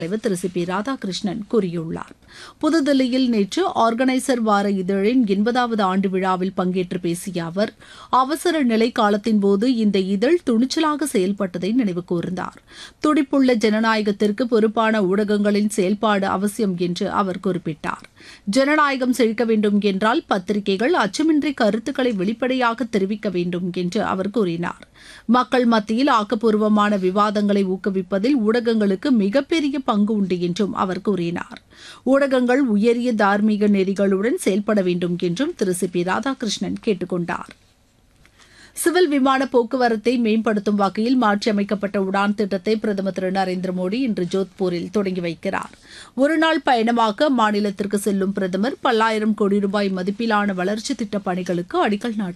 தலைவர் திரு C B Radhakrishnan கூறியுள்ளார் புதுதில்லியில் நேற்று ஆர்கனைசர் வார இதழின் எண்பதாவது ஆண்டு விழாவில் பங்கேற்று பேசிய அவர் அவசர நிலை காலத்தின் போது இந்த இதழ் துணிச்சலாக செயல்பட்டதை நினைவு கூர்ந்தார் துடிப்புள்ள ஜனநாயகத்திற்கு பொறுப்பான ஊடகங்களின் செயல்பாடு அவசியம் என்று அவர் குறிப்பிட்டார் ஜனநாயகம் செழிக்க வேண்டும் என்றால் பத்திரிகைகள் அச்சமின்றி கருத்துக்களை வெளிப்படையாக தெரிவிக்க வேண்டும் என்று அவர் கூறினார் மக்கள் மத்தியில் ஆக்கப்பூர்வமான விவாதங்களை ஊக்குவிப்பதில் ஊடகங்களுக்கு மிகப்பெரிய பங்கு உண்டு என்றும் அவர் கூறினார் ஊடகங்கள் உயரிய தார்மீக நெறிகளுடன் செயல்பட வேண்டும் என்றும் திரு சி பி ராதாகிருஷ்ணன் கேட்டுக்கொண்டார் சிவில் விமான போக்குவரத்தை மேம்படுத்தும் வகையில் மாற்றியமைக்கப்பட்ட உடான் திட்டத்தை பிரதமர் திரு நரேந்திர மோடி இன்று ஜோத்பூரில் தொடங்கி வைக்கிறார் ஒருநாள் பயணமாக மாநிலத்திற்கு செல்லும் பிரதமர் பல்லாயிரம் கோடி ரூபாய் மதிப்பிலான வளர்ச்சி திட்டப் பணிகளுக்கு அடிக்கல் நாட்ட